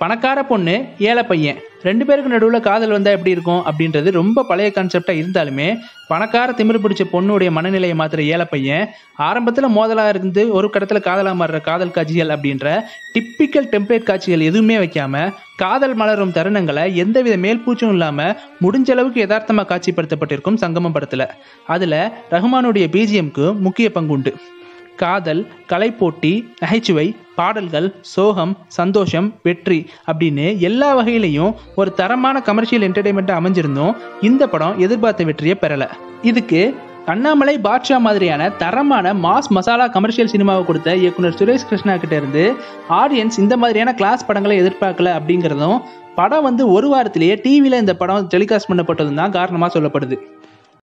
பணக்கார பொண்ணு ஏழை பையன் ரெண்டு பேருக்கு நடுவில் காதல் வந்தால் எப்படி இருக்கும் அப்படின்றது ரொம்ப பழைய கான்செப்டாக இருந்தாலுமே பணக்கார திமிரு பிடிச்ச பொண்ணுடைய மனநிலையை மாத்திர ஏழை பையன் ஆரம்பத்தில் மோதலாக இருந்து ஒரு கடத்தில் காதலாக மாறுற காதல் காட்சிகள் அப்படின்ற டிப்பிக்கல் டெம்ப்ளேட் காட்சிகள் எதுவுமே வைக்காம காதல் மலரும் தருணங்களை எந்தவித மேல்பூச்சும் இல்லாமல் முடிஞ்ச அளவுக்கு யதார்த்தமாக காட்சிப்படுத்தப்பட்டிருக்கும் சங்கமம் படத்தில் அதில் ரஹ்மானுடைய பிஜிஎம்க்கு முக்கிய பங்குண்டு காதல் கலைப்போட்டி நகைச்சுவை பாடல்கள் சோகம் சந்தோஷம் வெற்றி அப்படின்னு எல்லா வகையிலையும் ஒரு தரமான கமர்ஷியல் என்டர்டைன்மெண்ட்டாக அமைஞ்சிருந்தும் இந்த படம் எதிர்பார்த்த வெற்றியை பெறலை இதுக்கு அண்ணாமலை பாட்ஷா மாதிரியான தரமான மாஸ் மசாலா கமர்ஷியல் சினிமாவை கொடுத்த இயக்குனர் சுரேஷ் கிருஷ்ணா கிட்ட இருந்து ஆடியன்ஸ் இந்த மாதிரியான கிளாஸ் படங்களை எதிர்பார்க்கல அப்படிங்கிறதும் படம் வந்து ஒரு வாரத்திலேயே டிவியில் இந்த படம் டெலிகாஸ்ட் பண்ணப்பட்டதும் தான் காரணமாக சொல்லப்படுது